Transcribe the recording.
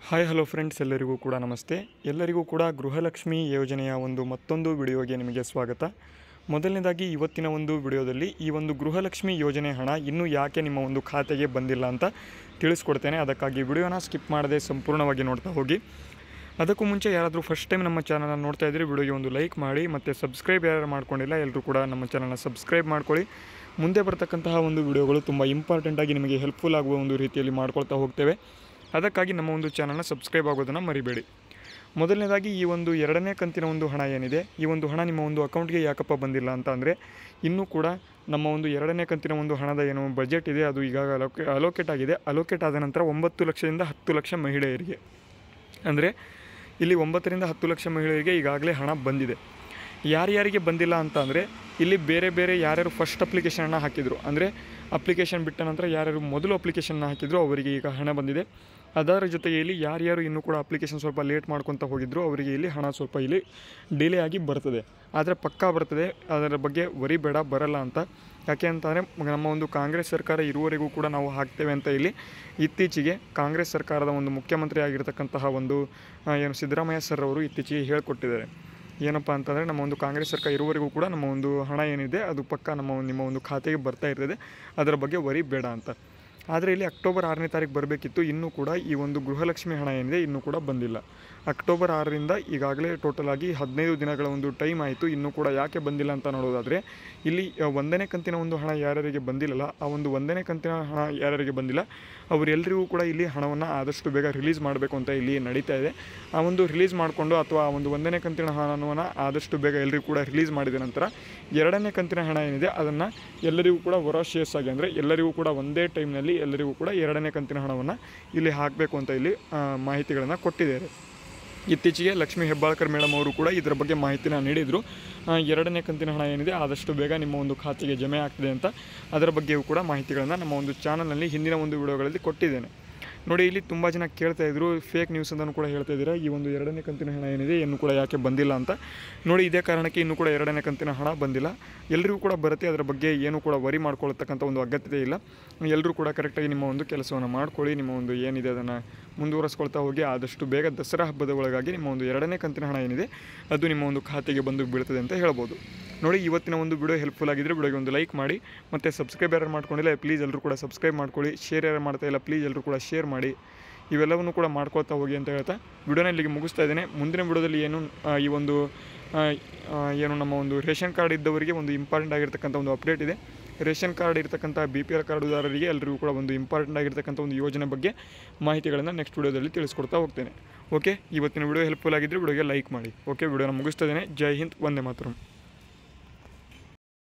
hi hello friends ಎಲ್ಲರಿಗೂ ಕೂಡ ನಮಸ್ತೆ ಎಲ್ಲರಿಗೂ ಕೂಡ ಗೃಹಲಕ್ಷ್ಮಿ ಯೋಜನೆಯ ಒಂದು ಮತ್ತೊಂದು ವಿಡಿಯೋಗೆ ನಿಮಗೆ ಸ್ವಾಗತ ಮೊದಲನೇದಾಗಿ ಇವತ್ತಿನ ಒಂದು ವಿಡಿಯೋದಲ್ಲಿ ಈ ಒಂದು ಗೃಹಲಕ್ಷ್ಮಿ ಯೋಜನೆ ಹಣ ಇನ್ನೂ ಯಾಕೆ ನಿಮ್ಮ ಒಂದು ಖಾತೆಗೆ ಬಂದಿಲ್ಲ ಅಂತ ತಿಳಿಸ್ಕೊಡ್ತೇನೆ ಅದಕ್ಕಾಗಿ ವಿಡಿಯೋನ ಸ್ಕಿಪ್ ಮಾಡದೆ ಸಂಪೂರ್ಣವಾಗಿ ನೋಡ್ತಾ ಹೋಗಿ ಅದಕ್ಕೂ ಮುಂಚೆ ಯಾರಾದರೂ ಫಸ್ಟ್ ಟೈಮ್ ನಮ್ಮ ಚಾನಲ್ನ ನೋಡ್ತಾ ಇದ್ದರೆ ವಿಡಿಯೋಗೆ ಒಂದು ಲೈಕ್ ಮಾಡಿ ಮತ್ತು ಸಬ್ಸ್ಕ್ರೈಬ್ ಯಾರು ಮಾಡ್ಕೊಂಡಿಲ್ಲ ಎಲ್ಲರೂ ಕೂಡ ನಮ್ಮ ಚಾನಲ್ನ ಸಬ್ಸ್ಕ್ರೈಬ್ ಮಾಡ್ಕೊಳ್ಳಿ ಮುಂದೆ ಬರ್ತಕ್ಕಂತಹ ಒಂದು ವಿಡಿಯೋಗಳು ತುಂಬ ಇಂಪಾರ್ಟೆಂಟಾಗಿ ನಿಮಗೆ ಹೆಲ್ಪ್ಫುಲ್ ಆಗುವ ಒಂದು ರೀತಿಯಲ್ಲಿ ಮಾಡ್ಕೊಳ್ತಾ ಹೋಗ್ತೇವೆ ಅದಕ್ಕಾಗಿ ನಮ್ಮ ಒಂದು ಚಾನಲ್ನ ಸಬ್ಸ್ಕ್ರೈಬ್ ಆಗೋದನ್ನು ಮರಿಬೇಡಿ ಮೊದಲನೇದಾಗಿ ಈ ಒಂದು ಎರಡನೇ ಕಂತಿನ ಒಂದು ಹಣ ಏನಿದೆ ಈ ಒಂದು ಹಣ ನಿಮ್ಮ ಒಂದು ಅಕೌಂಟ್ಗೆ ಯಾಕಪ್ಪ ಬಂದಿಲ್ಲ ಅಂತ ಅಂದರೆ ಇನ್ನೂ ಕೂಡ ನಮ್ಮ ಒಂದು ಎರಡನೇ ಕಂತಿನ ಒಂದು ಹಣದ ಏನು ಬಜೆಟ್ ಇದೆ ಅದು ಈಗಾಗ ಅಲೋಕೆ ಅಲೋಕೇಟ್ ಆಗಿದೆ ಅಲೋಕೇಟ್ ಆದ ನಂತರ ಒಂಬತ್ತು ಲಕ್ಷದಿಂದ ಹತ್ತು ಲಕ್ಷ ಮಹಿಳೆಯರಿಗೆ ಅಂದರೆ ಇಲ್ಲಿ ಒಂಬತ್ತರಿಂದ ಹತ್ತು ಲಕ್ಷ ಮಹಿಳೆಯರಿಗೆ ಈಗಾಗಲೇ ಹಣ ಬಂದಿದೆ ಯಾರ್ಯಾರಿಗೆ ಬಂದಿಲ್ಲ ಅಂತ ಅಂದರೆ ಇಲ್ಲಿ ಬೇರೆ ಬೇರೆ ಯಾರ್ಯಾರು ಫಸ್ಟ್ ಅಪ್ಲಿಕೇಶನ್ನ ಹಾಕಿದರು ಅಂದರೆ ಅಪ್ಲಿಕೇಶನ್ ಬಿಟ್ಟ ನಂತರ ಯಾರ್ಯಾರು ಮೊದಲು ಅಪ್ಲಿಕೇಶನ್ನ ಹಾಕಿದ್ರು ಅವರಿಗೆ ಈಗ ಹಣ ಬಂದಿದೆ ಅದರ ಜೊತೆಗೆ ಇಲ್ಲಿ ಯಾರ್ಯಾರು ಇನ್ನೂ ಕೂಡ ಅಪ್ಲಿಕೇಶನ್ ಸ್ವಲ್ಪ ಲೇಟ್ ಮಾಡ್ಕೊತ ಹೋಗಿದ್ರು ಅವರಿಗೆ ಇಲ್ಲಿ ಹಣ ಸ್ವಲ್ಪ ಇಲ್ಲಿ ಡಿಲೇ ಆಗಿ ಬರ್ತದೆ ಆದರೆ ಪಕ್ಕಾ ಬರ್ತದೆ ಅದರ ಬಗ್ಗೆ ವರಿ ಬೇಡ ಬರಲ್ಲ ಅಂತ ಯಾಕೆ ಅಂತಂದರೆ ನಮ್ಮ ಒಂದು ಕಾಂಗ್ರೆಸ್ ಸರ್ಕಾರ ಇರುವವರೆಗೂ ಕೂಡ ನಾವು ಹಾಕ್ತೇವೆ ಅಂತ ಇಲ್ಲಿ ಇತ್ತೀಚೆಗೆ ಕಾಂಗ್ರೆಸ್ ಸರ್ಕಾರದ ಒಂದು ಮುಖ್ಯಮಂತ್ರಿ ಆಗಿರ್ತಕ್ಕಂತಹ ಒಂದು ಆ, ಏನು ಸಿದ್ದರಾಮಯ್ಯ ಸರ್ ಅವರು ಇತ್ತೀಚೆಗೆ ಹೇಳಿಕೊಟ್ಟಿದ್ದಾರೆ ಏನಪ್ಪ ಅಂತಂದರೆ ನಮ್ಮ ಒಂದು ಕಾಂಗ್ರೆಸ್ ಸರ್ಕಾರ ಇರುವವರೆಗೂ ಕೂಡ ನಮ್ಮ ಒಂದು ಹಣ ಏನಿದೆ ಅದು ಪಕ್ಕ ನಮ್ಮ ಒಂದು- ನಿಮ್ಮ ಒಂದು ಖಾತೆಗೆ ಬರ್ತಾ ಇರ್ತದೆ ಅದರ ಬಗ್ಗೆ ವರಿ ಬೇಡ ಅಂತ ಆದರೆ ಇಲ್ಲಿ ಅಕ್ಟೋಬರ್ ಆರನೇ ತಾರೀಕು ಬರಬೇಕಿತ್ತು ಇನ್ನೂ ಕೂಡ ಈ ಒಂದು ಗೃಹಲಕ್ಷ್ಮಿ ಹಣ ಏನಿದೆ ಇನ್ನೂ ಕೂಡ ಬಂದಿಲ್ಲ ಅಕ್ಟೋಬರ್ ಆರರಿಂದ ಈಗಾಗಲೇ ಟೋಟಲ್ ಆಗಿ ಹದಿನೈದು ದಿನಗಳ ಒಂದು ಟೈಮ್ ಆಯಿತು ಇನ್ನೂ ಕೂಡ ಯಾಕೆ ಬಂದಿಲ್ಲ ಅಂತ ನೋಡೋದಾದರೆ ಇಲ್ಲಿ ಆ, ಒಂದನೇ ಕಂತಿನ ಒಂದು ಹಣ ಯಾರ್ಯಾರಿಗೆ ಬಂದಿಲ್ಲಲ್ಲ ಆ ಒಂದು ಒಂದನೇ ಕಂತಿನ ಹಣ ಯಾರ್ಯಾರಿಗೆ ಬಂದಿಲ್ಲ ಅವರೆಲ್ಲರಿಗೂ ಕೂಡ ಇಲ್ಲಿ ಹಣವನ್ನು ಆದಷ್ಟು ಬೇಗ ರಿಲೀಸ್ ಮಾಡಬೇಕು ಅಂತ ಇಲ್ಲಿ ನಡೀತಾ ಇದೆ ಆ ಒಂದು ರಿಲೀಸ್ ಮಾಡಿಕೊಂಡು ಅಥವಾ ಆ ಒಂದು ಒಂದನೇ ಕಂತಿನ ಹಣವನ್ನು ಆದಷ್ಟು ಬೇಗ ಎಲ್ಲರಿಗೂ ಕೂಡ ರಿಲೀಸ್ ಮಾಡಿದ ನಂತರ ಎರಡನೇ ಕಂತಿನ ಹಣ ಏನಿದೆ ಅದನ್ನು ಎಲ್ಲರಿಗೂ ಕೂಡ ವರಾಶಿಯಸ್ ಆಗಿ ಅಂದರೆ ಎಲ್ಲರಿಗೂ ಕೂಡ ಒಂದೇ ಟೈಮ್ನಲ್ಲಿ ಎಲ್ಲರಿಗೂ ಕೂಡ ಎರಡನೇ ಕಂತಿನ ಹಣವನ್ನು ಇಲ್ಲಿ ಹಾಕಬೇಕು ಅಂತ ಇಲ್ಲಿ ಮಾಹಿತಿಗಳನ್ನು ಕೊಟ್ಟಿದ್ದಾರೆ ಇತ್ತೀಚೆಗೆ ಲಕ್ಷ್ಮೀ ಹೆಬ್ಬಾಳ್ಕರ್ ಮೇಡಮ್ ಅವರು ಕೂಡ ಇದರ ಬಗ್ಗೆ ಮಾಹಿತಿನ ನೀಡಿದರು ಆ, ಎರಡನೇ ಕಂತಿನ ಹಣ ಏನಿದೆ ಆದಷ್ಟು ಬೇಗ ನಿಮ್ಮ ಒಂದು ಖಾತೆಗೆ ಜಮೆ ಆಗ್ತದೆ ಅಂತ ಅದರ ಬಗ್ಗೆಯೂ ಕೂಡ ಮಾಹಿತಿಗಳನ್ನು ನಮ್ಮ ಒಂದು ಚಾನಲ್ನಲ್ಲಿ ಹಿಂದಿನ ಒಂದು ವಿಡಿಯೋಗಳಲ್ಲಿ ಕೊಟ್ಟಿದ್ದೇನೆ ನೋಡಿ ಇಲ್ಲಿ ತುಂಬ ಜನ ಕೇಳ್ತಾ ಇದ್ರು ಫೇಕ್ ನ್ಯೂಸ್ ಅಂತಲೂ ಕೂಡ ಹೇಳ್ತಾ ಇದ್ದೀರಾ ಈ ಒಂದು ಎರಡನೇ ಕಂತಿನ ಹಣ ಏನಿದೆ ಇನ್ನೂ ಕೂಡ ಯಾಕೆ ಬಂದಿಲ್ಲ ಅಂತ ನೋಡಿ ಇದೇ ಕಾರಣಕ್ಕೆ ಇನ್ನೂ ಕೂಡ ಎರಡನೇ ಕಂತಿನ ಹಣ ಬಂದಿಲ್ಲ ಎಲ್ಲರಿಗೂ ಕೂಡ ಬರುತ್ತೆ ಅದರ ಬಗ್ಗೆ ಏನೂ ಕೂಡ ವರಿ ಮಾಡ್ಕೊಳ್ತಕ್ಕಂಥ ಒಂದು ಅಗತ್ಯತೆ ಇಲ್ಲ ಎಲ್ಲರೂ ಕೂಡ ಕರೆಕ್ಟಾಗಿ ನಿಮ್ಮ ಒಂದು ಕೆಲಸವನ್ನು ಮಾಡ್ಕೊಳ್ಳಿ ನಿಮ್ಮ ಒಂದು ಏನಿದೆ ಅದನ್ನು ಮುಂದುವರಿಸ್ಕೊಳ್ತಾ ಹೋಗಿ ಆದಷ್ಟು ಬೇಗ ದಸರಾ ಹಬ್ಬದ ಒಳಗಾಗಿ ನಿಮ್ಮ ಒಂದು ಎರಡನೇ ಕಂತಿನ ಹಣ ಏನಿದೆ ಅದು ನಿಮ್ಮ ಒಂದು ಖಾತೆಗೆ ಬಂದು ಬೀಳ್ತದೆ ಅಂತ ಹೇಳ್ಬೋದು ನೋಡಿ ಇವತ್ತಿನ ಒಂದು ವಿಡಿಯೋ ಹೆಲ್ಪ್ಫುಲ್ ಆಗಿದ್ದರೆ ವಿಡಿಯೋಗೆ ಒಂದು ಲೈಕ್ ಮಾಡಿ ಮತ್ತು ಸಬ್ಸ್ಕ್ರೈಬ್ ಯಾರು ಮಾಡ್ಕೊಂಡಿಲ್ಲ ಪ್ಲೀಸ್ ಎಲ್ಲರೂ ಕೂಡ ಸಬ್ಸ್ಕ್ರೈಬ್ ಮಾಡ್ಕೊಳ್ಳಿ ಶೇರ್ ಯಾರು ಮಾಡ್ತಾ ಇಲ್ಲ ಪ್ಲೀಸ್ ಎಲ್ಲರೂ ಕೂಡ ಶೇರ್ ಮಾಡಿ ಇವೆಲ್ಲವನ್ನು ಕೂಡ ಮಾಡ್ಕೊಳ್ತಾ ಹೋಗಿ ಅಂತ ಹೇಳ್ತಾ ವಿಡಿಯೋನ ಇಲ್ಲಿಗೆ ಮುಗಿಸ್ತಾ ಇದ್ದೇನೆ ಮುಂದಿನ ವಿಡಿಯೋದಲ್ಲಿ ಏನು ಆ, ಈ ಒಂದು ಆ, ಆ, ಏನು ನಮ್ಮ ಒಂದು ರೇಷನ್ ಕಾರ್ಡ್ ಇದ್ದವರಿಗೆ ಒಂದು ಇಂಪಾರ್ಟೆಂಟ್ ಆಗಿರ್ತಕ್ಕಂಥ ಒಂದು ಅಪ್ಡೇಟ್ ಇದೆ ರೇಷನ್ ಕಾರ್ಡ್ ಇರ್ತಕ್ಕಂಥ ಬಿ ಪಿ ಎಲ್ ಕಾರ್ಡುದಾರರಿಗೆ ಎಲ್ಲರಿಗೂ ಕೂಡ ಒಂದು ಇಂಪಾರ್ಟೆಂಟ್ ಆಗಿರ್ತಕ್ಕಂಥ ಒಂದು ಯೋಜನೆ ಬಗ್ಗೆ ಮಾಹಿತಿಗಳನ್ನು ನೆಕ್ಸ್ಟ್ ವಿಡಿಯೋದಲ್ಲಿ ತಿಳಿಸ್ಕೊಡ್ತಾ ಹೋಗ್ತೇನೆ ಓಕೆ ಇವತ್ತಿನ ವಿಡಿಯೋ ಹೆಲ್ಪ್ಫುಲ್ ಆಗಿದ್ದರೆ ವಿಡಿಯೋಗೆ ಲೈಕ್ ಮಾಡಿ ಓಕೆ ವಿಡಿಯೋನ ಮುಗಿಸ್ತಾ ಇದ್ದೇನೆ ಜೈ ಹಿಂದ್ ವಂದೇ ಮಾತರಂ